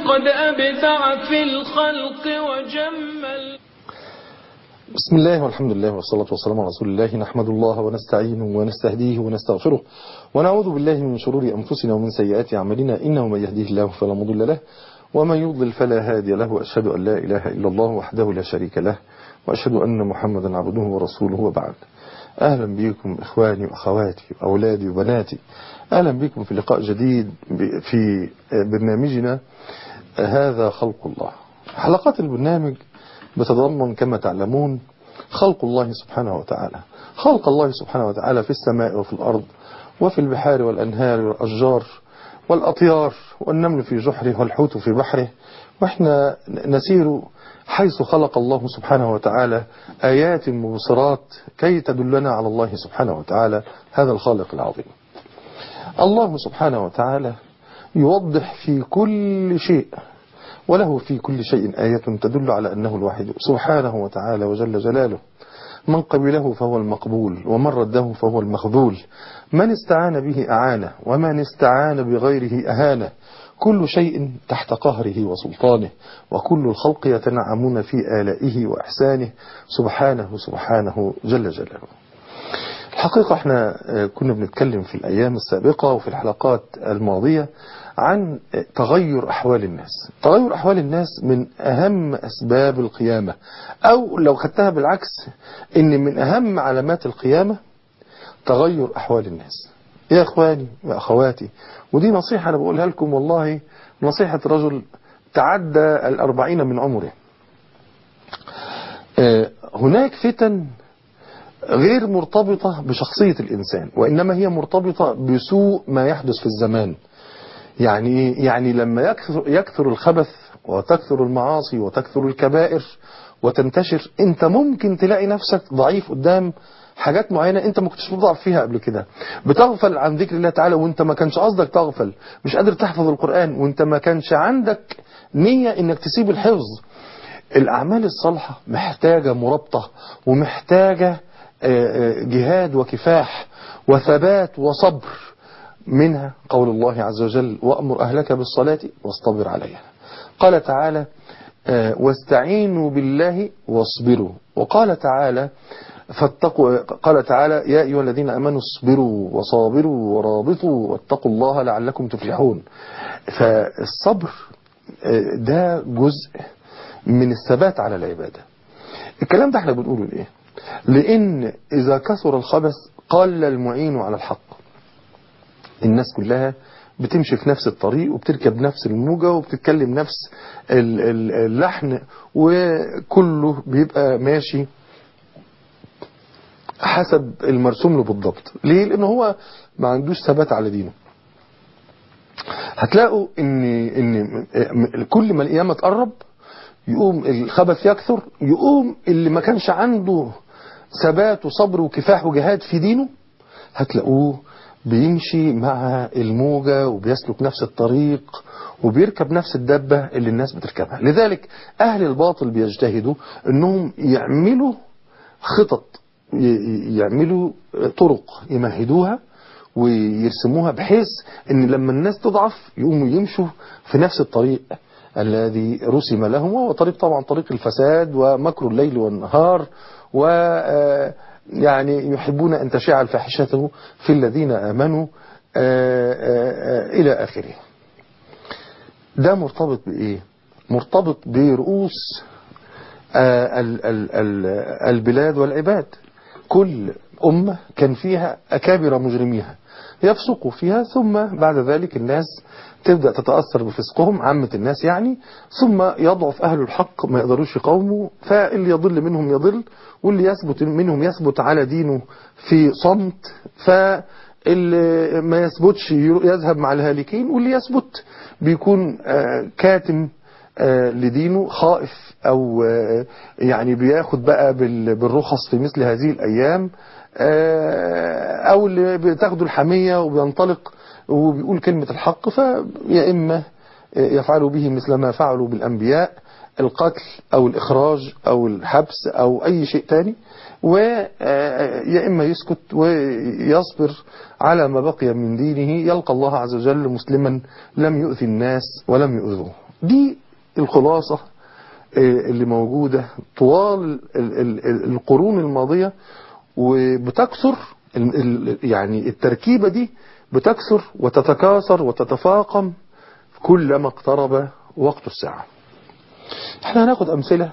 قد أبدع في الخلق وجمل بسم الله والحمد لله والصلاة والسلام على رسول الله نحمد الله ونستعينه ونستهديه ونستغفره ونعوذ بالله من شرور أنفسنا ومن سيئات أعمالنا إنه من يهديه الله فلا مضل له ومن يضلل فلا هادي له وأشهد أن لا إله إلا الله وحده لا شريك له وأشهد أن محمدا عبده ورسوله وبعد أهلا بكم إخواني وأخواتي وأولادي وبناتي أهلا بكم في لقاء جديد في برنامجنا هذا خلق الله حلقات البرنامج بتتضمن كما تعلمون خلق الله سبحانه وتعالى خلق الله سبحانه وتعالى في السماء وفي الأرض وفي البحار والأنهار والأشجار والأطيار والنمل في جحره والحوت في بحره وإحنا نسير حيث خلق الله سبحانه وتعالى آيات مبصرات كي تدلنا على الله سبحانه وتعالى هذا الخالق العظيم الله سبحانه وتعالى يوضح في كل شيء وله في كل شيء آية تدل على أنه الواحد سبحانه وتعالى وجل جلاله من قبله فهو المقبول ومن رده فهو المخذول من استعان به أعانه ومن استعان بغيره أهانه كل شيء تحت قهره وسلطانه وكل الخلق يتنعمون في آلائه وإحسانه سبحانه سبحانه جل جلاله الحقيقة احنا كنا بنتكلم في الأيام السابقة وفي الحلقات الماضية عن تغير أحوال الناس تغير أحوال الناس من أهم أسباب القيامة أو لو خدتها بالعكس إن من أهم علامات القيامة تغير أحوال الناس يا إخواني وأخواتي ودي نصيحة أنا بقولها لكم والله نصيحة رجل تعدى الأربعين من عمره هناك فتن غير مرتبطة بشخصية الإنسان وإنما هي مرتبطة بسوء ما يحدث في الزمان يعني يعني لما يكثر, يكثر الخبث وتكثر المعاصي وتكثر الكبائر وتنتشر انت ممكن تلاقي نفسك ضعيف قدام حاجات معينة انت ما كنتش بتضعف فيها قبل كده بتغفل عن ذكر الله تعالى وانت ما كانش قصدك تغفل مش قادر تحفظ القرآن وانت ما كانش عندك نية انك تسيب الحفظ الاعمال الصالحة محتاجة مرابطة ومحتاجة جهاد وكفاح وثبات وصبر منها قول الله عز وجل وأمر أهلك بالصلاة واصطبر عليها قال تعالى واستعينوا بالله واصبروا وقال تعالى فاتقوا قال تعالى يا أيها الذين أمنوا اصبروا وصابروا ورابطوا واتقوا الله لعلكم تفلحون فالصبر ده جزء من الثبات على العبادة الكلام ده احنا بنقوله ليه لأن إذا كثر الخبث قل المعين على الحق الناس كلها بتمشي في نفس الطريق وبتركب نفس الموجة وبتتكلم نفس اللحن وكله بيبقى ماشي حسب المرسوم له بالضبط ليه لأنه هو ما عندوش ثبات على دينه هتلاقوا ان ان كل ما القيامه تقرب يقوم الخبث يكثر يقوم اللي ما كانش عنده ثبات وصبر وكفاح وجهاد في دينه هتلاقوه بيمشي مع الموجة وبيسلك نفس الطريق وبيركب نفس الدبة اللي الناس بتركبها لذلك أهل الباطل بيجتهدوا أنهم يعملوا خطط يعملوا طرق يمهدوها ويرسموها بحيث ان لما الناس تضعف يقوموا يمشوا في نفس الطريق الذي رسم لهم وهو طريق طبعا طريق الفساد ومكر الليل والنهار و يعني يحبون أن تشاع الفاحشة في الذين آمنوا إلى آخره ده مرتبط بإيه مرتبط برؤوس البلاد والعباد كل أمة كان فيها أكابر مجرميها يفسقوا فيها ثم بعد ذلك الناس تبدأ تتأثر بفسقهم عامة الناس يعني ثم يضعف أهل الحق ما يقدروش يقاوموا فاللي يضل منهم يضل واللي يثبت منهم يثبت على دينه في صمت فاللي ما يثبتش يذهب مع الهالكين واللي يثبت بيكون كاتم لدينه خائف أو يعني بياخد بقى بالرخص في مثل هذه الأيام أو اللي بتاخده الحمية وبينطلق وبيقول كلمة الحق فيا إما يفعلوا به مثل ما فعلوا بالأنبياء القتل أو الإخراج أو الحبس أو أي شيء تاني ويا إما يسكت ويصبر على ما بقي من دينه يلقى الله عز وجل مسلما لم يؤذي الناس ولم يؤذوه دي الخلاصة اللي موجودة طوال القرون الماضية وبتكثر يعني التركيبة دي بتكثر وتتكاثر وتتفاقم كلما اقترب وقت الساعة احنا هناخد أمثلة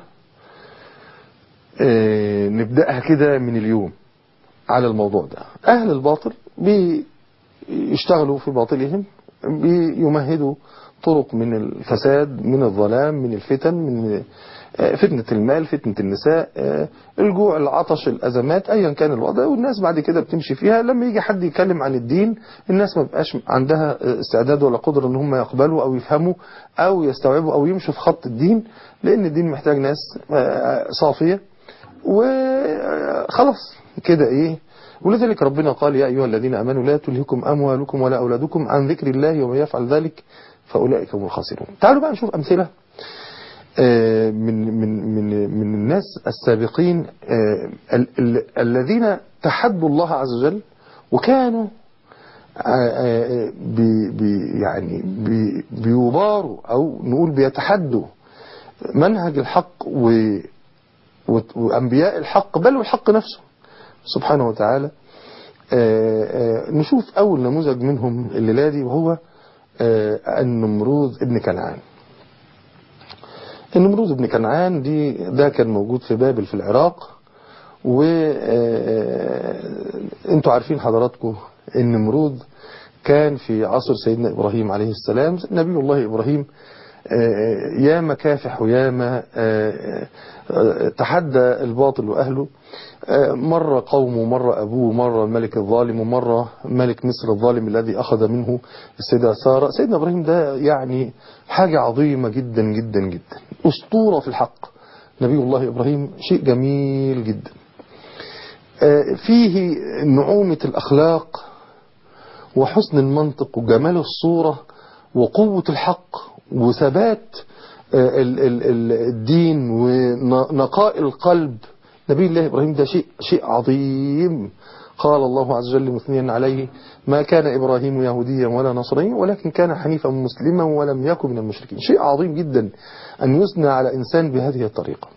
اه نبدأها كده من اليوم على الموضوع ده أهل الباطل بيشتغلوا في باطلهم بيمهدوا طرق من الفساد من الظلام من الفتن من فتنة المال فتنة النساء الجوع العطش الأزمات أيا كان الوضع والناس بعد كده بتمشي فيها لما يجي حد يتكلم عن الدين الناس ما بقاش عندها استعداد ولا قدرة ان هم يقبلوا أو يفهموا أو يستوعبوا أو يمشوا في خط الدين لأن الدين محتاج ناس صافية وخلاص كده إيه ولذلك ربنا قال يا أيها الذين أمنوا لا تلهكم أموالكم ولا أولادكم عن ذكر الله ومن يفعل ذلك فأولئك هم الخاسرون تعالوا بقى نشوف أمثلة من من من من الناس السابقين الذين تحدوا الله عز وجل وكانوا بي بي يعني بي بيباروا أو نقول بيتحدوا منهج الحق وأنبياء الحق بل والحق نفسه سبحانه وتعالى نشوف أول نموذج منهم الليلة دي وهو النمروذ ابن كنعان النمروذ ابن كنعان دي ده كان موجود في بابل في العراق و انتوا عارفين حضراتكم النمرود كان في عصر سيدنا إبراهيم عليه السلام نبي الله إبراهيم ياما كافح وياما تحدى الباطل وأهله مرة قومه مرة أبوه مرة الملك الظالم ومرة ملك مصر الظالم الذي أخذ منه السيدة سارة سيدنا إبراهيم ده يعني حاجة عظيمة جدا جدا جدا أسطورة في الحق نبي الله إبراهيم شيء جميل جدا فيه نعومة الأخلاق وحسن المنطق وجمال الصورة وقوة الحق وثبات الدين ونقاء القلب نبي الله إبراهيم ده شيء شيء عظيم قال الله عز وجل مثنيا عليه ما كان إبراهيم يهوديا ولا نصرانيا ولكن كان حنيفا مسلما ولم يكن من المشركين شيء عظيم جدا أن يثنى على إنسان بهذه الطريقة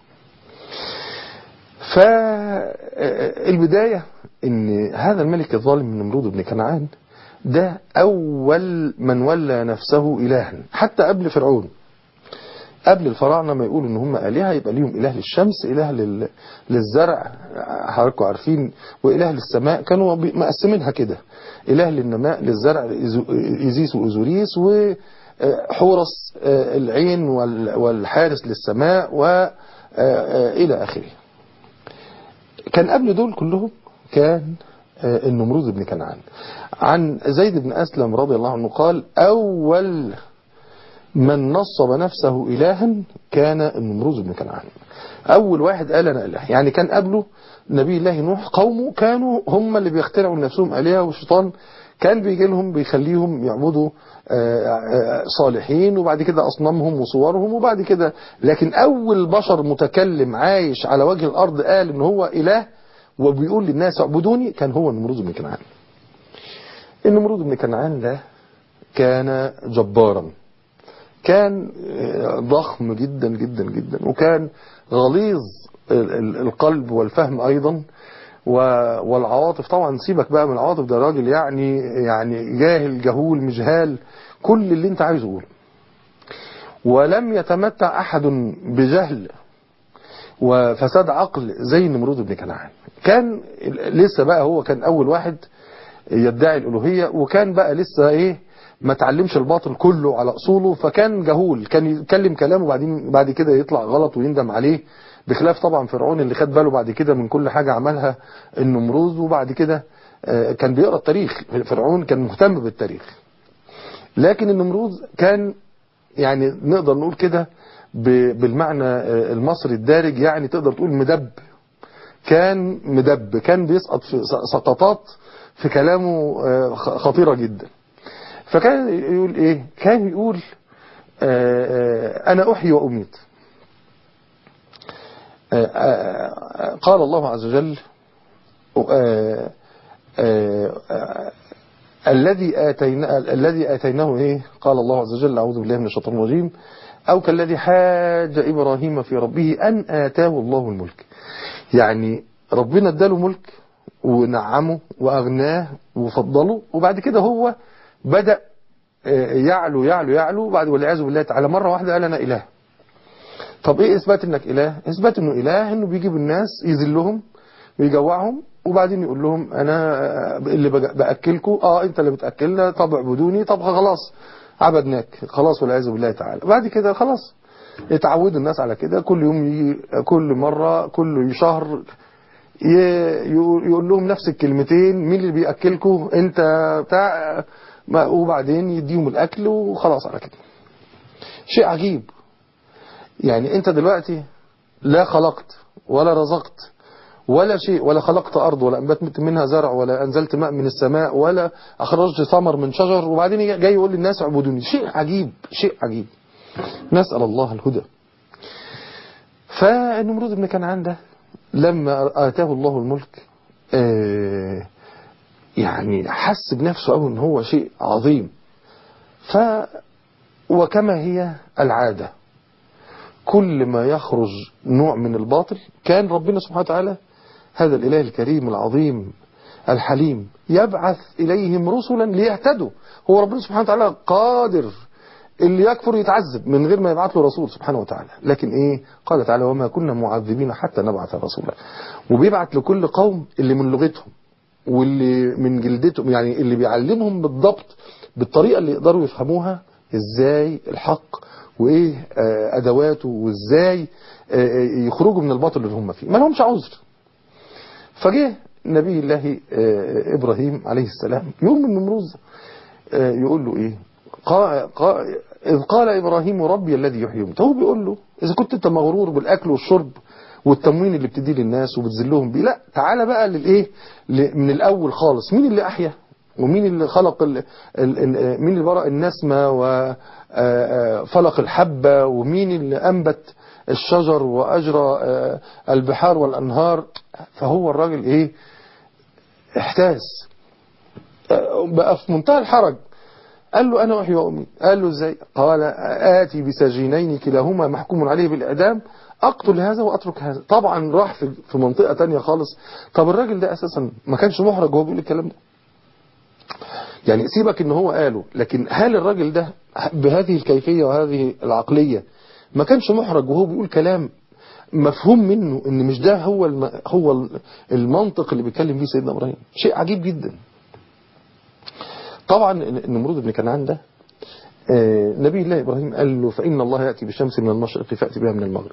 فالبداية ان هذا الملك الظالم من نمرود بن كنعان ده أول من ولى نفسه إلها حتى قبل فرعون قبل الفراعنة ما يقولوا ان هم آلهة يبقى ليهم إله للشمس إله لل... للزرع حضراتكم عارفين وإله للسماء كانوا مقسمينها كده إله للنماء للزرع إيزيس وأوزوريس وحورس العين والحارس للسماء وإلى آخره كان قبل دول كلهم كان النمروذ بن كنعان عن زيد بن أسلم رضي الله عنه قال أول من نصب نفسه إلها كان النمروذ بن كنعان أول واحد قال أنا إله يعني كان قبله نبي الله نوح قومه كانوا هم اللي بيخترعوا لنفسهم آلهة والشيطان كان بيجي لهم بيخليهم يعبدوا صالحين وبعد كده أصنامهم وصورهم وبعد كده لكن أول بشر متكلم عايش على وجه الأرض قال إن هو إله وبيقول للناس اعبدوني كان هو النمروذ بن كنعان النمروذ بن كنعان ده كان جبارا كان ضخم جدا جدا جدا وكان غليظ القلب والفهم أيضا والعواطف طبعا سيبك بقى من العواطف ده راجل يعني يعني جاهل جهول مجهال كل اللي انت عايزه قوله ولم يتمتع أحد بجهل وفساد عقل زي نمرود بن كنعان كان لسه بقى هو كان أول واحد يدعي الألوهية وكان بقى لسه ايه ما تعلمش الباطل كله على أصوله فكان جهول كان يتكلم كلام وبعدين بعد كده يطلع غلط ويندم عليه بخلاف طبعا فرعون اللي خد باله بعد كده من كل حاجة عملها النمروذ وبعد كده كان بيقرأ التاريخ فرعون كان مهتم بالتاريخ لكن النمروذ كان يعني نقدر نقول كده بالمعنى المصري الدارج يعني تقدر تقول مدب كان مدب كان بيسقط في سقطات في كلامه خطيرة جدا فكان يقول ايه كان يقول انا احيي واميت قال الله عز وجل الذي آتينا الذي آتيناه ايه قال الله عز وجل أعوذ بالله من الشيطان الرجيم أو كالذي حاج إبراهيم في ربه أن آتاه الله الملك يعني ربنا اداله ملك ونعمه وأغناه وفضله وبعد كده هو بدأ يعلو يعلو يعلو وبعد والعياذ بالله تعالى مرة واحدة قال أنا إله طب إيه إثبات إنك إله إثبات إنه إله إنه بيجيب الناس يذلهم ويجوعهم وبعدين يقول لهم أنا اللي بأكلكم آه أنت اللي بتأكلنا طب اعبدوني طب خلاص عبدناك خلاص والعياذ بالله تعالى بعد كده خلاص يتعودوا الناس على كده كل يوم يجي كل مرة كل شهر يقول لهم نفس الكلمتين مين اللي بيأكلكم انت بتاع وبعدين يديهم الأكل وخلاص على كده شيء عجيب يعني انت دلوقتي لا خلقت ولا رزقت ولا شيء ولا خلقت أرض ولا أنبت منها زرع ولا أنزلت ماء من السماء ولا أخرجت ثمر من شجر وبعدين جاي يقول للناس اعبدوني شيء عجيب شيء عجيب نسأل الله الهدى فالنمرود بن كنعان ده لما آتاه الله الملك آه يعني حس بنفسه أو ان هو شيء عظيم ف وكما هي العادة كل ما يخرج نوع من الباطل كان ربنا سبحانه وتعالى هذا الإله الكريم العظيم الحليم يبعث إليهم رسلا ليهتدوا هو ربنا سبحانه وتعالى قادر اللي يكفر يتعذب من غير ما يبعث له رسول سبحانه وتعالى لكن ايه قال تعالى وما كنا معذبين حتى نبعث رسولا وبيبعت لكل قوم اللي من لغتهم واللي من جلدتهم يعني اللي بيعلمهم بالضبط بالطريقة اللي يقدروا يفهموها ازاي الحق وايه ادواته وازاي يخرجوا من الباطل اللي هم فيه ما لهمش عذر فجه نبي الله ابراهيم عليه السلام يوم من نمروز يقول له ايه قال قال إذ قال إبراهيم ربي الذي يحيي ويميت هو بيقول له إذا كنت أنت مغرور بالأكل والشرب والتموين اللي بتديه للناس وبتذلهم بيه لا تعالى بقى للإيه من الأول خالص مين اللي أحيا ومين اللي خلق ال ال مين اللي برأ النسمة وفلق الحبة ومين اللي أنبت الشجر وأجرى البحار والأنهار فهو الراجل إيه احتاس بقى في منتهى الحرج قال له أنا أحيي وأميت قال له إزاي قال آتي بسجينين كلاهما محكوم عليه بالإعدام أقتل هذا وأترك هذا طبعا راح في, في منطقة تانية خالص طب الراجل ده أساسا ما كانش محرج وهو بيقول الكلام ده يعني سيبك ان هو قاله لكن هل الراجل ده بهذه الكيفية وهذه العقلية ما كانش محرج وهو بيقول كلام مفهوم منه ان مش ده هو الم... هو المنطق اللي بيتكلم فيه سيدنا ابراهيم شيء عجيب جدا طبعا النمرود بن كنعان ده نبي الله إبراهيم قال له فإن الله يأتي بالشمس من المشرق فأتي بها من المغرب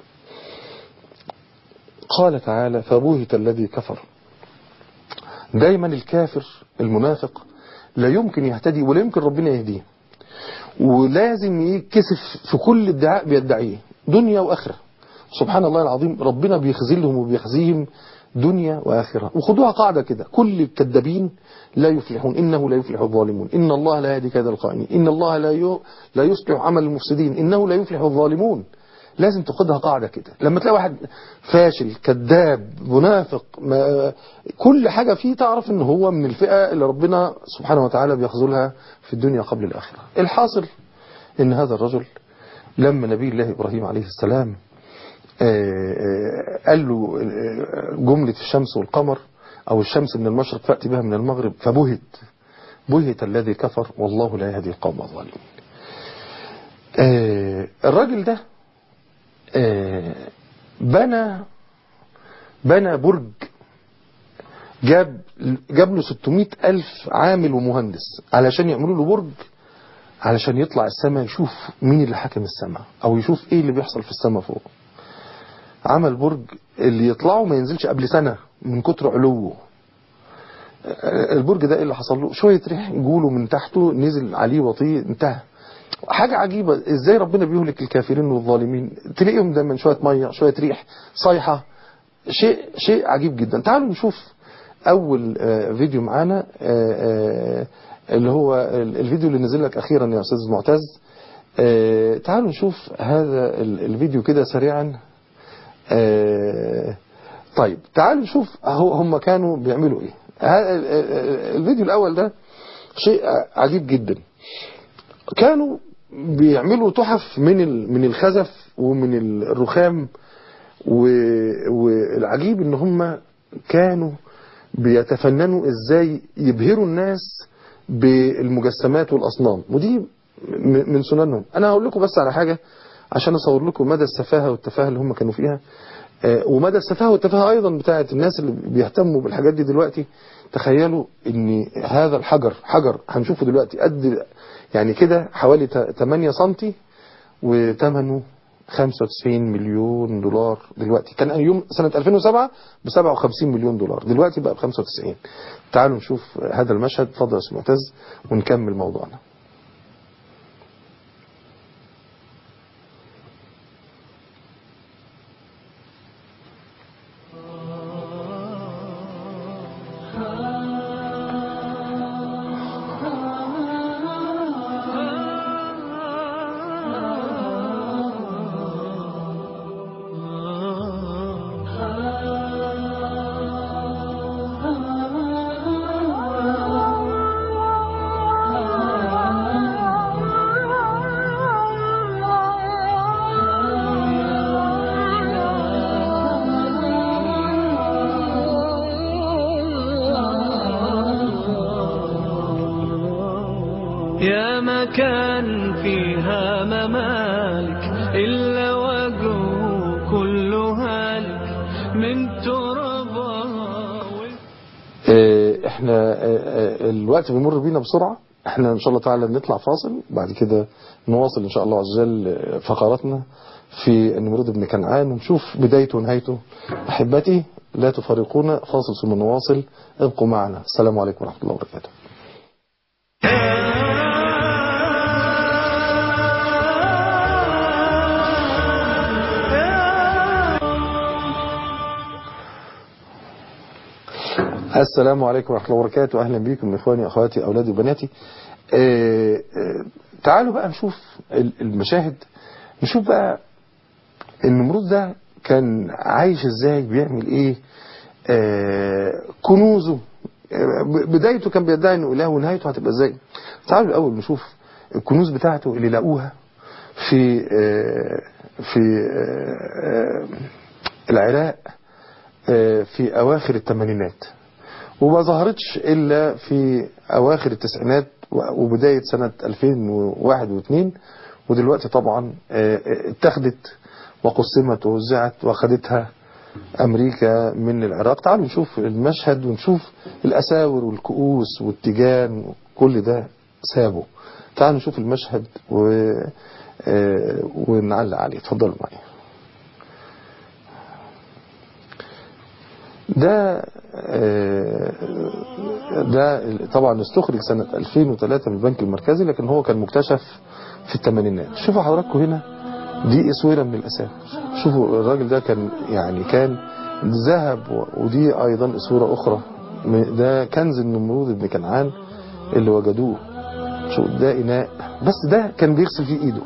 قال تعالى فبوهت الذي كفر دايما الكافر المنافق لا يمكن يهتدي ولا يمكن ربنا يهديه ولازم يكسف في كل ادعاء بيدعيه دنيا وآخرة سبحان الله العظيم ربنا بيخزلهم وبيخزيهم دنيا وآخرة وخدوها قاعدة كده كل الكذابين لا يفلحون إنه لا يفلح الظالمون إن الله لا يهدي كيد الخائنين إن الله لا لا يصلح عمل المفسدين إنه لا يفلح الظالمون لازم تاخدها قاعدة كده لما تلاقي واحد فاشل كذاب منافق ما كل حاجة فيه تعرف ان هو من الفئة اللي ربنا سبحانه وتعالى بيخذلها في الدنيا قبل الآخرة الحاصل ان هذا الرجل لما نبي الله إبراهيم عليه السلام قال له جملة الشمس والقمر أو الشمس من المشرق فأتي بها من المغرب فبهت بهت الذي كفر والله لا يهدي القوم الظالمين الراجل ده بنى بنى برج جاب جاب له 600 ألف عامل ومهندس علشان يعملوا له برج علشان يطلع السماء يشوف مين اللي حكم السماء أو يشوف إيه اللي بيحصل في السماء فوق عمل برج اللي يطلعه ما ينزلش قبل سنة من كتر علوه البرج ده ايه اللي حصل له شوية ريح جوله من تحته نزل عليه وطيه انتهى حاجة عجيبة ازاي ربنا بيهلك الكافرين والظالمين تلاقيهم دايما شوية مية شوية ريح صيحة شيء شيء عجيب جدا تعالوا نشوف اول فيديو معانا اللي هو الفيديو اللي نزل لك اخيرا يا استاذ معتز تعالوا نشوف هذا الفيديو كده سريعا طيب تعالوا نشوف هم كانوا بيعملوا ايه الفيديو الاول ده شيء عجيب جدا كانوا بيعملوا تحف من ال- من الخزف ومن الرخام و- والعجيب ان هم كانوا بيتفننوا ازاي يبهروا الناس بالمجسمات والاصنام ودي م- من سننهم انا هقول لكم بس على حاجه عشان اصور لكم مدى السفاهه والتفاهه اللي هم كانوا فيها آه، ومدى السفاهه والتفاهه ايضا بتاعت الناس اللي بيهتموا بالحاجات دي دلوقتي تخيلوا ان هذا الحجر حجر هنشوفه دلوقتي قد يعني كده حوالي تا- 8 سنتي وثمنه 95 مليون دولار دلوقتي كان يوم سنة 2007 ب 57 مليون دولار دلوقتي بقى ب 95 تعالوا نشوف هذا المشهد اتفضل يا استاذ معتز ونكمل موضوعنا يا مكان فيها ممالك إلا وجهه كل هالك من ترابها آه، احنا آه، آه، الوقت بيمر بينا بسرعة احنا ان شاء الله تعالى نطلع فاصل بعد كده نواصل ان شاء الله عز وجل آه، فقراتنا في النمرود بن كنعان ونشوف بدايته ونهايته احبتي لا تفارقونا فاصل ثم نواصل ابقوا معنا السلام عليكم ورحمة الله وبركاته السلام عليكم ورحمة الله وبركاته أهلا بكم إخواني أخواتي أولادي وبناتي آه، آه، تعالوا بقى نشوف ال- المشاهد نشوف بقى النمرود ده كان عايش ازاي بيعمل ايه آه، كنوزه آه، ب- بدايته كان بيدعي انه اله ونهايته هتبقى ازاي تعالوا الاول نشوف الكنوز بتاعته اللي لقوها في آه، في آه، آه، العراق آه، في اواخر الثمانينات وما ظهرتش الا في اواخر التسعينات وبداية سنة 2001 و2 ودلوقتي طبعا آه، آه، اتخذت وقسمت ووزعت واخدتها امريكا من العراق تعالوا نشوف المشهد ونشوف الاساور والكؤوس والتيجان كل ده سابه تعالوا نشوف المشهد و آه، ونعلق عليه اتفضلوا معايا ده آه، ده طبعا استخرج سنة 2003 من البنك المركزي لكن هو كان مكتشف في الثمانينات شوفوا حضراتكم هنا دي اسوره من الاساور شوفوا الراجل ده كان يعني كان ذهب و- ودي ايضا اسوره اخرى م- ده كنز النمرود بن كنعان اللي وجدوه شو ده اناء بس ده كان بيغسل فيه ايده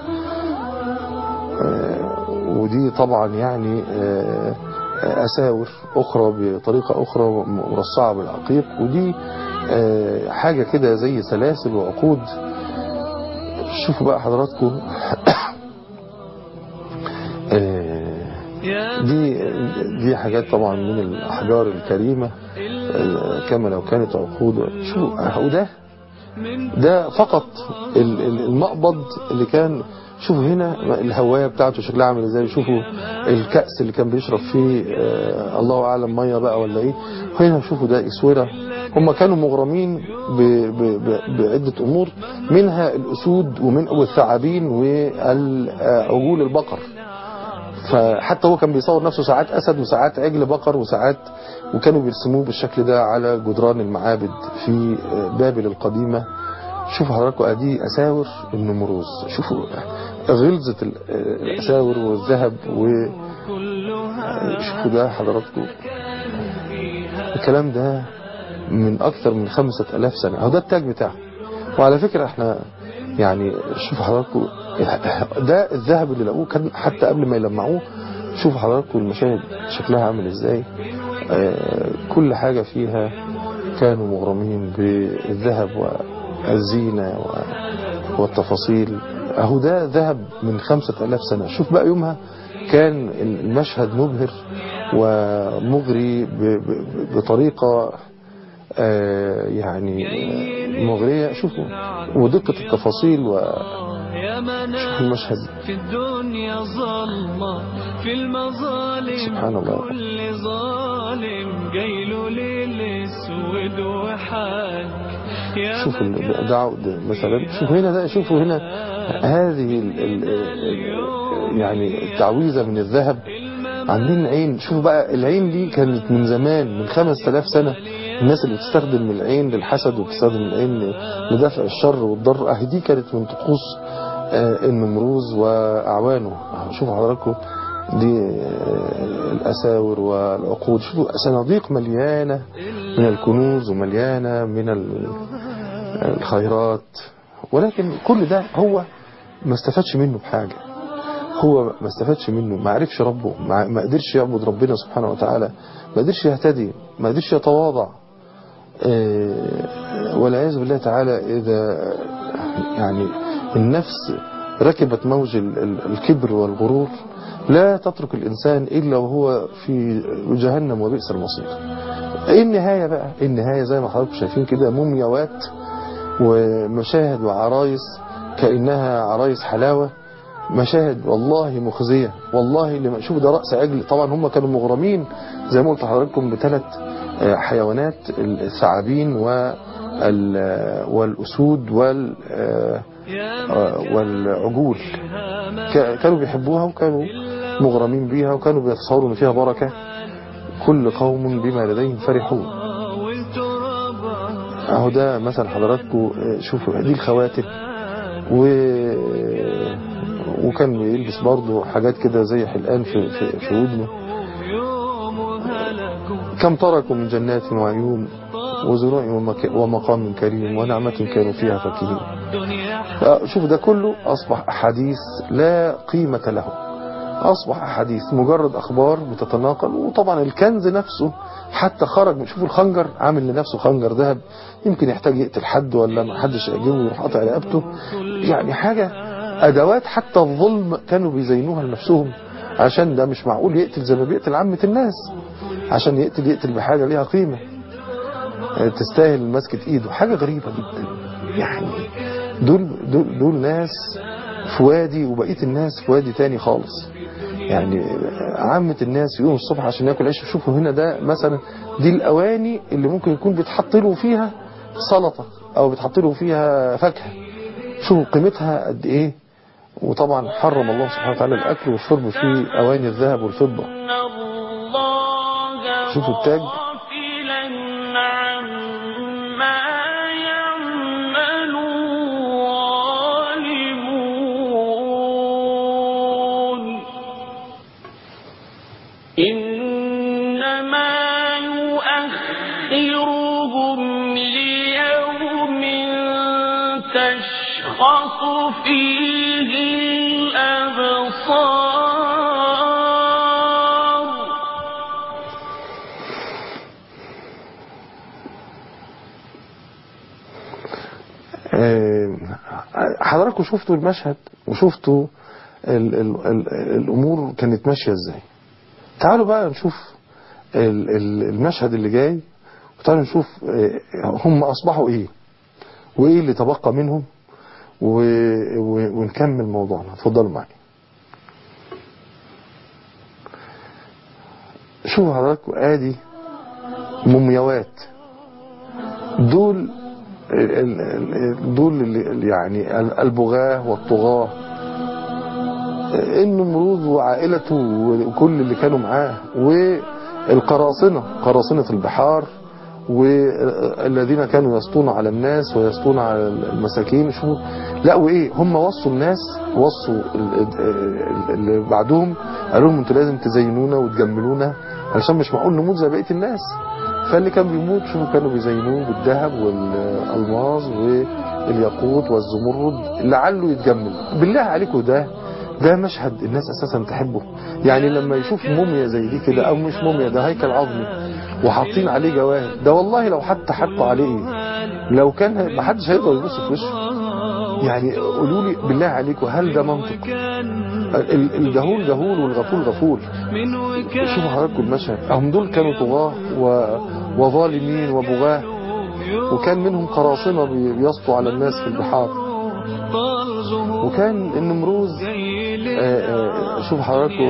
آه، ودي طبعا يعني آه، آه، اساور اخرى بطريقه اخرى مرصعه بالعقيق ودي آه، حاجه كده زي سلاسل وعقود شوفوا بقى حضراتكم آه، يا دي دي حاجات طبعا من الاحجار الكريمه آه، كما لو كانت عقود شوفوا وده من ده فقط ال- ال- المقبض اللي كان شوفوا هنا الهواية بتاعته شكلها عامل ازاي شوفوا الكأس اللي كان بيشرب فيه آه الله أعلم مية بقى ولا ايه هنا شوفوا ده اسورة هم كانوا مغرمين ب ب ب بعدة أمور منها الأسود ومن والثعابين وعجول البقر فحتى هو كان بيصور نفسه ساعات أسد وساعات عجل بقر وساعات وكانوا بيرسموه بالشكل ده على جدران المعابد في بابل القديمة شوفوا حضراتكم ادي اساور النمروز شوفوا غلظة ال- الاساور والذهب كلها وشوفوا ده حضراتكم الكلام ده من اكثر من خمسة الاف سنة اهو ده التاج بتاعه وعلى فكرة احنا يعني شوفوا حضراتكم ده الذهب اللي لقوه كان حتى قبل ما يلمعوه شوفوا حضراتكم المشاهد شكلها عامل ازاي آه، كل حاجة فيها كانوا مغرمين بالذهب والزينة و- والتفاصيل اهو ده ذهب من خمسة الاف سنة شوف بقى يومها كان المشهد مبهر ومغري ب- ب- بطريقة آه، يعني آه، مغرية شوفوا ودقة التفاصيل و يا مناس المشهد. في الدنيا ظلمة في المظالم سبحان الله. كل ظالم جايله ليل اسود وحاج يا شوفوا مكان الدعوة ده مثلا شوفوا هنا ده شوفوا هنا هذه ال ال ال يعني التعويذة من الذهب عاملين عين شوفوا بقى العين دي كانت من زمان من 5000 سنة الناس اللي بتستخدم العين للحسد وبتستخدم العين لدفع الشر والضر اهي دي كانت من طقوس آه، النمروز واعوانه أهو شوفوا حضراتكم دي آه، الاساور والعقود شوفوا صناديق مليانه من الكنوز ومليانه من ال- الخيرات ولكن كل ده هو ما استفادش منه بحاجه هو ما استفادش منه ما عرفش ربه ما ما قدرش يعبد ربنا سبحانه وتعالى ما قدرش يهتدي ما قدرش يتواضع آه، والعياذ بالله تعالى إذا يعني النفس ركبت موج ال- ال- الكبر والغرور لا تترك الإنسان إلا وهو في جهنم وبئس المصير إيه النهاية بقى النهاية زي ما حضراتكم شايفين كده مومياوات ومشاهد وعرايس كأنها عرايس حلاوة مشاهد والله مخزية والله اللي شوف ده رأس عجل طبعا هم كانوا مغرمين زي ما قلت لحضراتكم بثلاث آه، حيوانات الثعابين وال- والأسود وال آه، آه، والعجول ك- كانوا بيحبوها وكانوا مغرمين بيها وكانوا بيتصوروا ان فيها بركة كل قوم بما لديهم فرحون اهو ده مثلا حضراتكم آه، شوفوا دي الخواتم و وكان بيلبس برضه حاجات كده زي حلقان في في, في ودنه كم تركوا من جنات وعيون وزروع ومك- ومقام كريم ونعمة كانوا فيها فاكهين آه، شوف ده كله أصبح أحاديث لا قيمة له أصبح أحاديث مجرد أخبار بتتناقل وطبعا الكنز نفسه حتى خرج شوفوا الخنجر عامل لنفسه خنجر ذهب يمكن يحتاج يقتل حد ولا ما حدش يعجبه ويروح قاطع رقبته يعني حاجة أدوات حتى الظلم كانوا بيزينوها لنفسهم عشان ده مش معقول يقتل زي ما بيقتل عامة الناس عشان يقتل يقتل بحاجة ليها قيمة آه، تستاهل مسكة ايده حاجة غريبة جدا يعني دول, دول, دول ناس في وادي وبقية الناس في وادي تاني خالص يعني عامة الناس يقوموا الصبح عشان ياكل عيش شوفوا هنا ده مثلا دي الأواني اللي ممكن يكون بيتحط له فيها سلطة أو بيتحط له فيها فاكهة شوفوا قيمتها قد إيه وطبعا حرم الله سبحانه وتعالى الأكل والشرب في أواني الذهب والفضة شوفوا التاج إنما يؤخرهم ليوم تشخص فيه الأبصار آه، حضراتكم شفتوا المشهد وشفتوا ال ال ال الأمور كانت ماشية ازاي تعالوا بقى نشوف ال ال المشهد اللي جاي وتعالوا نشوف آه، هم أصبحوا ايه وايه اللي تبقى منهم و و ونكمل موضوعنا اتفضلوا معي شوفوا حضراتكم ادي مومياوات دول ال- ال- ال- دول اللي اللي يعني ال- البغاة والطغاة النمرود وعائلته وكل اللي كانوا معاه والقراصنة قراصنة البحار والذين كانوا يسطون على الناس ويسطون على المساكين شوفوا لا وايه هم وصوا الناس وصوا ال- ال- اللي بعدهم قالوا لهم انتوا لازم تزينونا وتجملونا علشان مش معقول نموت زي بقيه الناس فاللي كان بيموت شوفوا كانوا بيزينوه بالذهب والالماظ والياقوت والزمرد لعله يتجمل بالله عليكم ده ده مشهد الناس اساسا تحبه يعني لما يشوف موميا زي دي كده او مش موميا ده هيكل عظمي وحاطين عليه جواهر ده والله لو حتى حطوا عليه ايه لو كان ما حدش هيقدر يبص في وشه يعني قولوا لي بالله عليكم هل ده منطق ال- الجهول جهول والغفول غفول من وكان شوفوا حضراتكم المشهد هم دول كانوا طغاة و... وظالمين وبغاة وكان منهم قراصنة بي- بيسطوا على الناس في البحار طال زهور وكان النمروز جاي آه، آه، شوف حضراتكم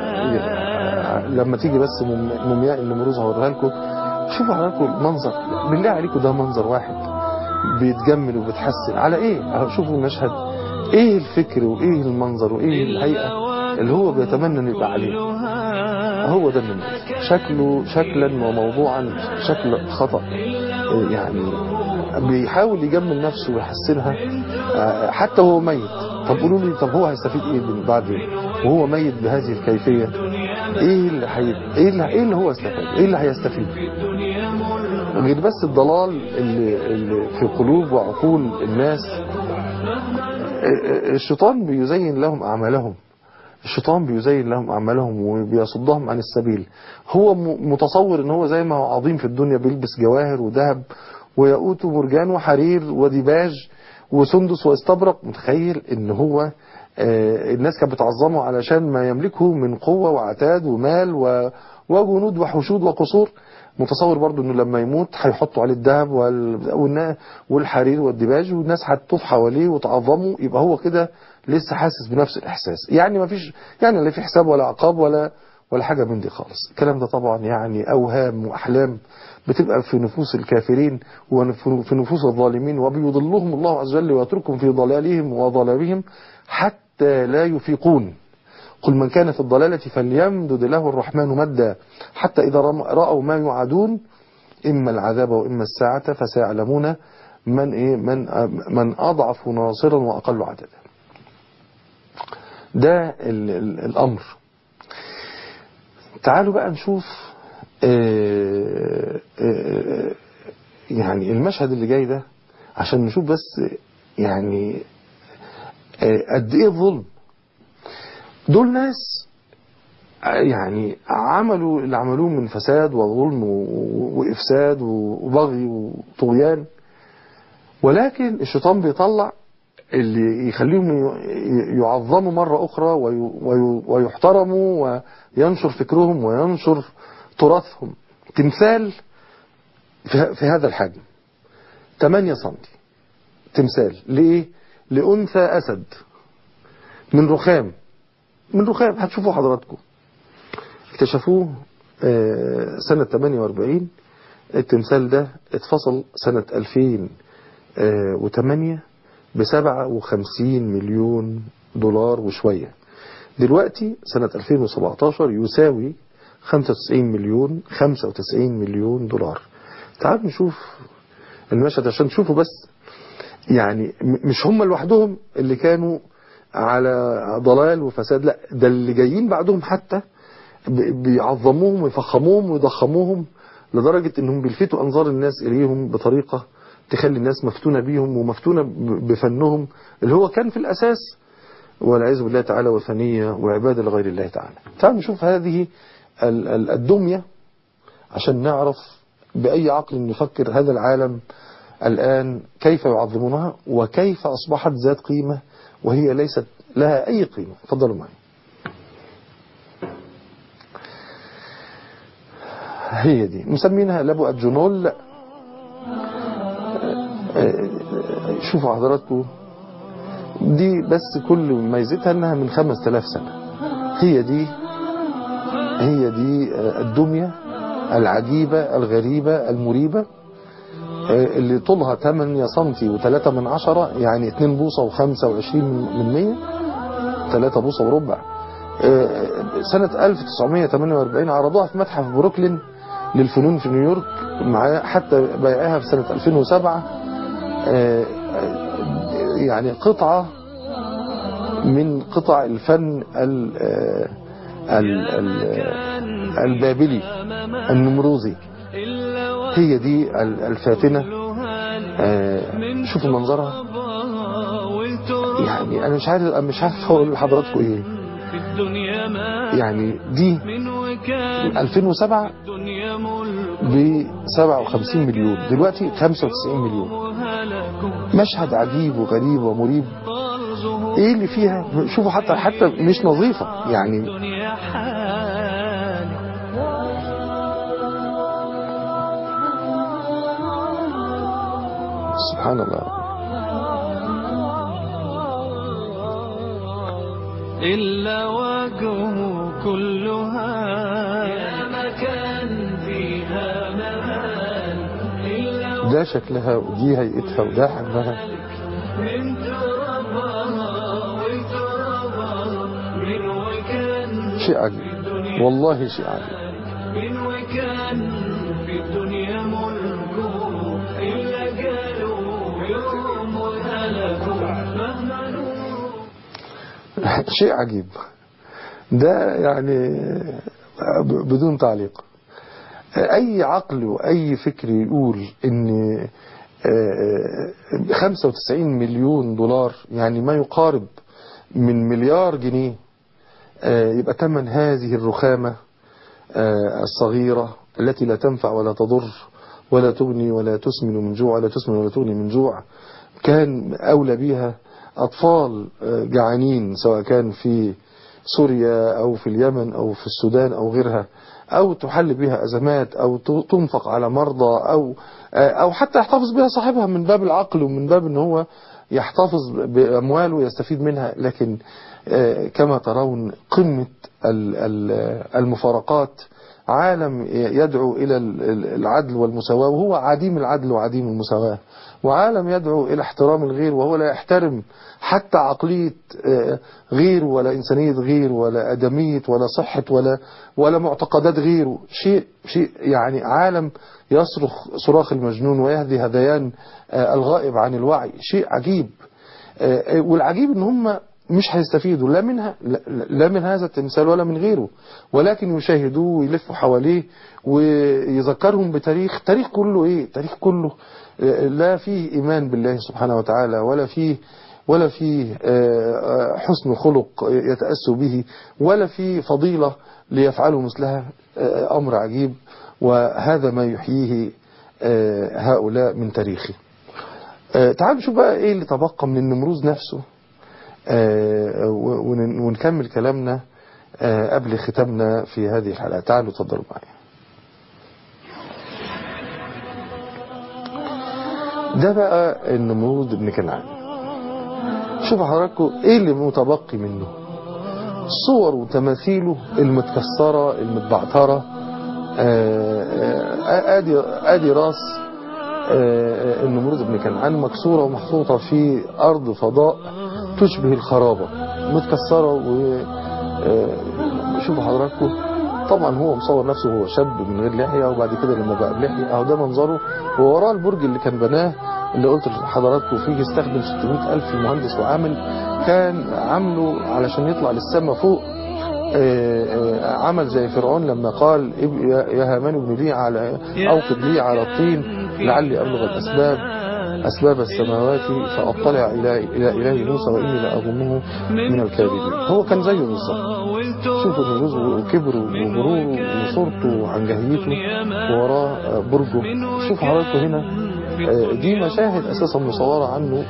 آه، لما تيجي بس موم- مومياء النمروز هوريها لكم شوفوا حضراتكم المنظر بالله عليكم ده منظر واحد بيتجمل وبيتحسن على ايه أهو شوفوا المشهد ايه الفكر وايه المنظر وايه الهيئة اللي هو بيتمنى انه يبقى عليه هو ده النمروز شكله شكلا وموضوعا شكل خطأ آه، يعني بيحاول يجمل نفسه ويحسنها آه، حتى وهو ميت طب قولوا لي طب هو هيستفيد ايه من بعد وهو ميت بهذه الكيفية ايه اللي حي... ايه اللي ايه اللي هو استفاد ايه اللي هيستفيد غير بس الضلال اللي, اللي في قلوب وعقول الناس آه، آه، الشيطان بيزين لهم اعمالهم الشيطان بيزين لهم أعمالهم وبيصدهم عن السبيل هو م- متصور ان هو زي ما هو عظيم في الدنيا بيلبس جواهر وذهب وياقوت ومرجان وحرير وديباج وسندس واستبرق متخيل ان هو آه، الناس كانت بتعظمه علشان ما يملكه من قوة وعتاد ومال و- وجنود وحشود وقصور متصور برضو انه لما يموت هيحطوا عليه الذهب وال- والنا- والحرير والديباج والناس هتطوف حواليه وتعظمه يبقى هو كده لسه حاسس بنفس الاحساس يعني ما فيش يعني لا في حساب ولا عقاب ولا ولا حاجه من دي خالص الكلام ده طبعا يعني اوهام واحلام بتبقى في نفوس الكافرين وفي نفوس الظالمين وبيضلهم الله عز وجل ويتركهم في ضلالهم وضلالهم حتى لا يفيقون قل من كان في الضلالة فليمدد له الرحمن مدا حتى إذا رم- رأوا ما يعادون إما العذاب وإما الساعة فسيعلمون من إيه من من أضعف ناصرا وأقل عددا ده ال ال الأمر تعالوا بقى نشوف آه، آه، يعني المشهد اللي جاي ده عشان نشوف بس يعني آه، قد ايه الظلم دول ناس يعني عملوا اللي عملوه من فساد وظلم و- وإفساد وبغي وطغيان ولكن الشيطان بيطلع اللي يخليهم ي- يعظموا مرة أخرى وي- وي- ويحترموا وينشر فكرهم وينشر تراثهم تمثال في في هذا الحجم 8 سنتي تمثال ليه؟ لأنثى أسد من رخام من رخام هتشوفوا حضراتكم اكتشفوه آه، سنة 48 التمثال ده اتفصل سنة 2008 ب 57 مليون دولار وشوية دلوقتي سنة 2017 يساوي 95 مليون 95 مليون دولار تعالوا نشوف المشهد عشان تشوفوا بس يعني م- مش هم لوحدهم اللي كانوا على ضلال وفساد لا ده اللي جايين بعدهم حتى ب- بيعظموهم ويفخموهم ويضخموهم لدرجة انهم بيلفتوا انظار الناس اليهم بطريقة تخلي الناس مفتونة بيهم ومفتونة ب- بفنهم اللي هو كان في الاساس والعياذ بالله تعالى وثنية وعبادة لغير الله تعالى تعالوا نشوف هذه ال- ال- الدمية عشان نعرف بأي عقل نفكر هذا العالم الآن كيف يعظمونها وكيف أصبحت ذات قيمة وهي ليست لها أي قيمة تفضلوا معي هي دي مسمينها لابو الجنول آه، آه، شوفوا حضراتكم دي بس كل ميزتها انها من 5000 سنة هي دي هي دي آه، الدمية العجيبة الغريبة المريبة آه، اللي طولها 8 سنتي و3 من عشرة يعني 2 بوصة و25 من 100 3 بوصة وربع آه، سنة 1948 عرضوها في متحف بروكلين للفنون في نيويورك مع حتى بيعها في سنة 2007 آه، آه، يعني قطعة من قطع الفن ال- آه، ال- ال- البابلي النمروذي هي دي ال- الفاتنة آه، شوفوا منظرها يعني انا مش عارف مش عارف اقول لحضراتكم ايه في الدنيا ما يعني دي من وكان 2007 الدنيا ملك ب 57 مليون دلوقتي 95 مليون وهل هلكوا مشهد عجيب وغريب ومريب طال زهور ايه اللي فيها شوفوا حتى حتى مش نظيفة يعني الدنيا حالي سبحان الله إلا وجهه كلها يا مكان فيها مهان إلا ده شكلها ودي هيئتها وده حجمها من ترابها وترابها من وكان شيء عجيب والله شيء عجيب من وكان في الدنيا ملكه إلا قالوا يوم هلكوا مهما شيء عجيب ده يعني ب- بدون تعليق أي عقل وأي فكر يقول إن آه، 95 مليون دولار يعني ما يقارب من مليار جنيه آه، يبقى ثمن هذه الرخامة آه، الصغيرة التي لا تنفع ولا تضر ولا تغني ولا تسمن من جوع ولا تسمن ولا تغني من جوع كان أولى بها أطفال آه، جعانين سواء كان في سوريا أو في اليمن أو في السودان أو غيرها أو تحل بها أزمات أو ت- تنفق على مرضى أو آه، أو حتى يحتفظ بها صاحبها من باب العقل ومن باب أن هو يحتفظ بأمواله ويستفيد منها لكن آه، كما ترون قمة ال- ال- المفارقات عالم يدعو إلى ال- ال- العدل والمساواة وهو عديم العدل وعديم المساواة وعالم يدعو إلى احترام الغير وهو لا يحترم حتى عقلية آه، غير ولا إنسانية غير ولا أدمية ولا صحة ولا ولا معتقدات غيره شيء شيء يعني عالم يصرخ صراخ المجنون ويهدي هذيان آه، الغائب عن الوعي شيء عجيب آه، والعجيب ان هم مش هيستفيدوا لا منها لا- لا من هذا التمثال ولا من غيره ولكن يشاهدوه ويلفوا حواليه ويذكرهم بتاريخ تاريخ كله ايه تاريخ كله آه، لا فيه ايمان بالله سبحانه وتعالى ولا فيه ولا فيه آه، آه، حسن خلق يتأسوا به ولا فيه فضيلة ليفعلوا مثلها آه، أمر عجيب وهذا ما يحييه آه، هؤلاء من تاريخه آه، تعالوا نشوف بقى ايه اللي تبقى من النمروز نفسه آه، ون- ونكمل كلامنا آه، قبل ختامنا في هذه الحلقة تعالوا تفضلوا معي ده بقى النمرود ابن كنعان شوفوا حضراتكم ايه اللي متبقي منه صور وتماثيله المتكسرة المتبعترة آه، آه، ادي ادي راس آه، النمرود بن كنعان مكسورة ومحطوطة في أرض فضاء تشبه الخرابة متكسرة و آه، شوفوا حضراتكم طبعا هو مصور نفسه هو شاب من غير لحية وبعد كده لما بقى بلحية اهو ده منظره ووراه البرج اللي كان بناه اللي قلت لحضراتكم فيه استخدم 600 ألف مهندس وعامل كان عامله علشان يطلع للسما فوق آه، آه، عمل زي فرعون لما قال إب- يا يا هامان ابن لي على أوقد لي على الطين لعلي أبلغ الأسباب أسباب السماوات فأطلع إلى إلى إله موسى وإني لأظنه من الكاذبين هو كان زيه بالظبط شوفوا النروز وكبره وغروره وصورته عن جهيته ووراه آه، برجه شوفوا حضراتكم هنا آه، دي مشاهد أساسا مصورة عنه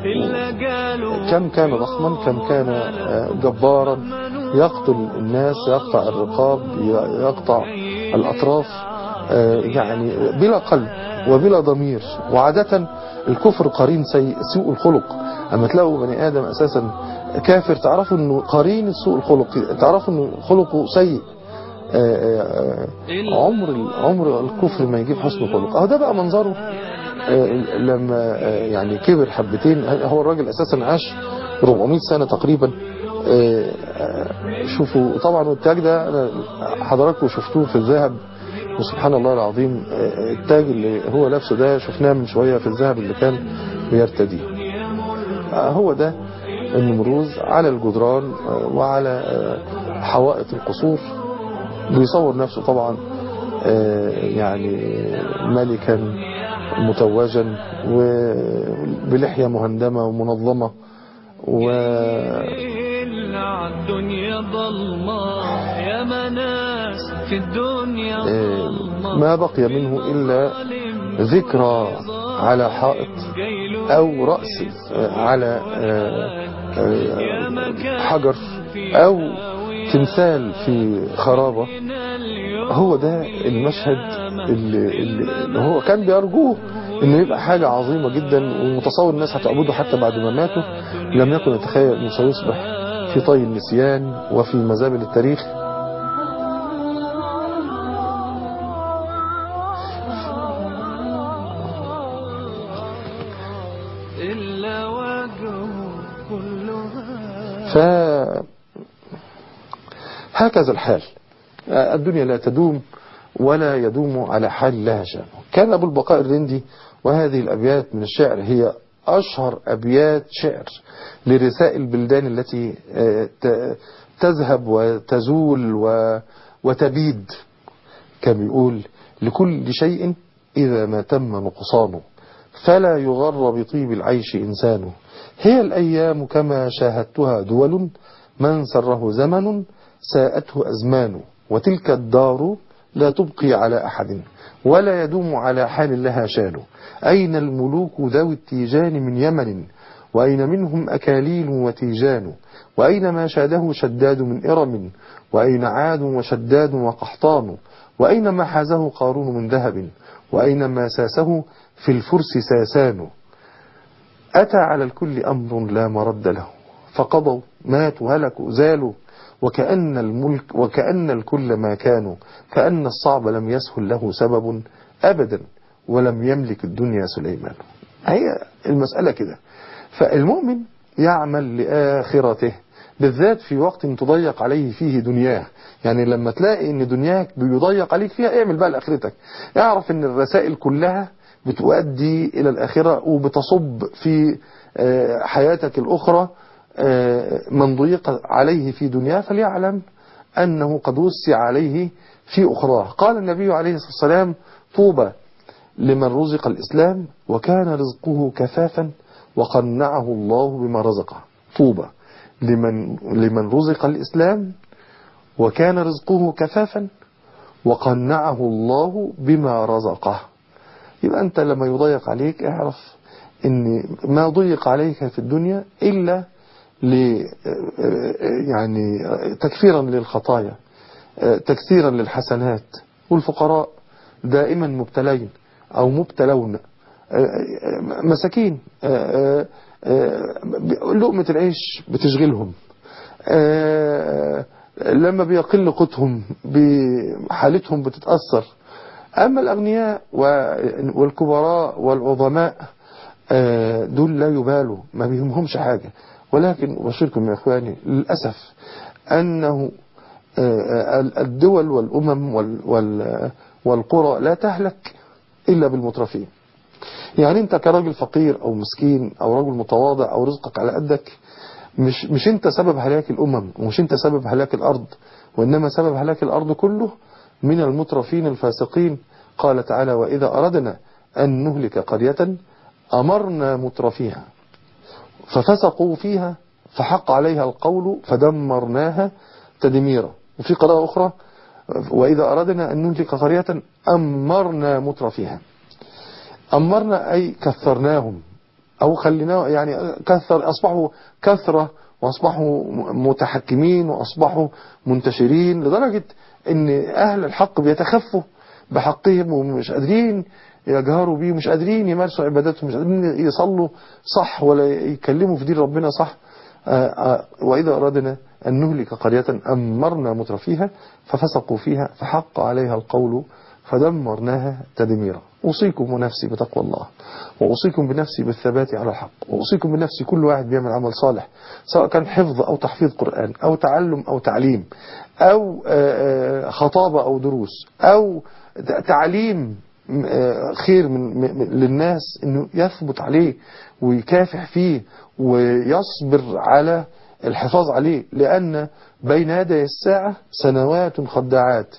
كم كان ضخما كم كان آه، جبارا يقتل الناس يقطع الرقاب ي- يقطع الأطراف آه، يعني بلا قلب وبلا ضمير وعادة الكفر قرين سيء سوء الخلق أما تلاقوا بني آدم أساسا كافر تعرفوا أنه قرين سوء الخلق تعرفوا أنه خلقه سيء آه، آه، آه، عمر عمر الكفر ما يجيب حسن خلق اهو ده بقى منظره آه، لما آه، يعني كبر حبتين هو الراجل اساسا عاش 400 سنة تقريبا آه، آه، شوفوا طبعا والتاج ده أنا حضراتكم شفتوه في الذهب وسبحان الله العظيم آه، التاج اللي هو لابسه ده شفناه من شوية في الذهب اللي كان بيرتديه آه، هو ده النمروز على الجدران آه، وعلى آه، حوائط القصور بيصور نفسه طبعا آه، يعني ملكا متوجا وبلحية مهندمة ومنظمة و الدنيا ضلمة يا مناس في الدنيا آه، ضلمة ما بقي منه إلا ذكرى على حائط أو رأس آه، على آه، آه، حجر أو تمثال في خرابة هو ده المشهد اللي, اللي اللي هو كان بيرجوه انه يبقى حاجة عظيمة جدا ومتصور الناس هتعبده حتى بعد ما ماتوا لم يكن يتخيل انه سيصبح في طي النسيان وفي مزابل التاريخ إلا وجهه كلها ف هكذا الحال الدنيا لا تدوم ولا يدوم على حال لها شأن كان أبو البقاء الرندي وهذه الأبيات من الشعر هي أشهر أبيات شعر لرثاء البلدان التي آه، ت- تذهب وتزول و- وتبيد كان بيقول لكل شيء إذا ما تم نقصانه فلا يغر بطيب العيش إنسان هي الأيام كما شاهدتها دول من سره زمن ساءته أزمان وتلك الدار لا تبقي على أحد ولا يدوم على حال لها شان أين الملوك ذوي التيجان من يمن وأين منهم أكاليل وتيجان وأين ما شاده شداد من إرم وأين عاد وشداد وقحطان وأين ما حازه قارون من ذهب وأين ما ساسه في الفرس ساسان أتى على الكل أمر لا مرد له فقضوا ماتوا هلكوا زالوا وكأن الملك وكأن الكل ما كانوا كأن الصعب لم يسهل له سبب أبدا ولم يملك الدنيا سليمان هي المسألة كده فالمؤمن يعمل لآخرته بالذات في وقت تضيق عليه فيه دنياه يعني لما تلاقي ان دنياك بيضيق عليك فيها اعمل بقى لآخرتك اعرف ان الرسائل كلها بتؤدي إلى الآخرة وبتصب في آه، حياتك الأخرى آه، من ضيق عليه في دنياه فليعلم أنه قد وسع عليه في أخراه قال النبي عليه الصلاة والسلام طوبى لمن رزق الإسلام وكان رزقه كفافا وقنعه الله بما رزقه طوبى لمن, لمن رزق الإسلام وكان رزقه كفافا وقنعه الله بما رزقه يبقى أنت لما يضيق عليك اعرف ان ما ضيق عليك في الدنيا إلا ل يعني تكفيرا للخطايا تكثيرا للحسنات والفقراء دائما مبتلين أو مبتلون مساكين لقمة العيش بتشغلهم لما بيقل قوتهم حالتهم بتتأثر أما الأغنياء والكبراء والعظماء دول لا يبالوا ما بيهمهمش حاجة ولكن أبشركم يا إخواني للأسف أنه الدول والأمم والقرى لا تهلك إلا بالمترفين يعني أنت كراجل فقير أو مسكين أو رجل متواضع أو رزقك على قدك مش, مش أنت سبب هلاك الأمم ومش أنت سبب هلاك الأرض وإنما سبب هلاك الأرض كله من المترفين الفاسقين قال تعالى وإذا أردنا أن نهلك قرية أمرنا مترفيها ففسقوا فيها فحق عليها القول فدمرناها تدميرا وفي قراءة أخرى وإذا أردنا أن نهلك قرية أمرنا مترفيها أمرنا أي كثرناهم أو خليناه يعني كثر أصبحوا كثرة وأصبحوا متحكمين وأصبحوا منتشرين لدرجة أن أهل الحق بيتخفوا بحقهم ومش قادرين يجهروا بيه مش قادرين يمارسوا عباداتهم مش قادرين يصلوا صح ولا يكلموا في دين ربنا صح وإذا أردنا أن نهلك قرية أمرنا مترفيها ففسقوا فيها فحق عليها القول فدمرناها تدميرا أوصيكم ونفسي بتقوى الله وأوصيكم بنفسي بالثبات على الحق وأوصيكم بنفسي كل واحد بيعمل عمل صالح سواء كان حفظ أو تحفيظ قرآن أو تعلم أو تعليم أو خطابة أو دروس أو تعليم خير من للناس انه يثبت عليه ويكافح فيه ويصبر على الحفاظ عليه لأن بين يدي الساعة سنوات خداعات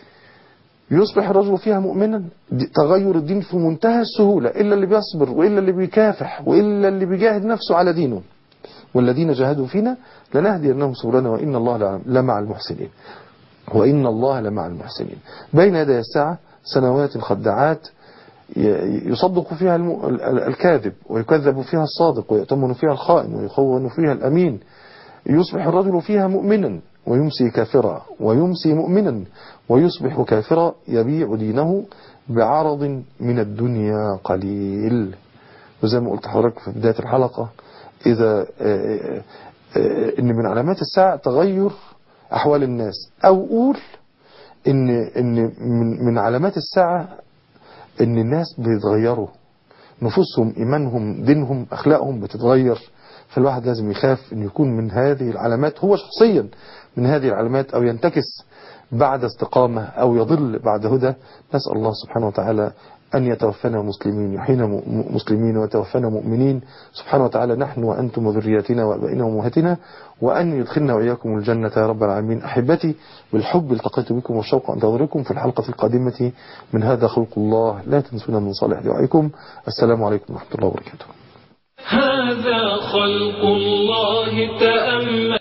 يصبح الرجل فيها مؤمنا تغير الدين في منتهى السهولة إلا اللي بيصبر وإلا اللي بيكافح وإلا اللي بيجاهد نفسه على دينه والذين جاهدوا فينا لنهدينهم سبلنا وإن الله لمع المحسنين وإن الله لمع المحسنين بين يدي الساعة سنوات خداعات ي- يصدق فيها الم- ال- ال- الكاذب ويكذب فيها الصادق ويؤتمن فيها الخائن ويخون فيها الأمين يصبح الرجل فيها مؤمنا ويمسي كافرا ويمسي مؤمنا ويصبح كافرا يبيع دينه بعرض من الدنيا قليل وزي ما قلت لحضرتك في بداية الحلقة إذا آه، آه، إن من علامات الساعة تغير أحوال الناس أو قول إن إن من من علامات الساعة إن الناس بيتغيروا نفوسهم إيمانهم دينهم أخلاقهم بتتغير فالواحد لازم يخاف أن يكون من هذه العلامات هو شخصيا من هذه العلامات أو ينتكس بعد استقامة أو يضل بعد هدى نسأل الله سبحانه وتعالى أن يتوفنا مسلمين يحيينا م- مسلمين ويتوفنا مؤمنين سبحانه وتعالى نحن وأنتم وذرياتنا وأبائنا وأمهاتنا وأن يدخلنا وإياكم الجنة يا رب العالمين أحبتي بالحب التقيت بكم والشوق أنتظركم في الحلقة القادمة من هذا خلق الله لا تنسونا من صالح دعائكم السلام عليكم ورحمة الله وبركاته هذا خلق الله تأمل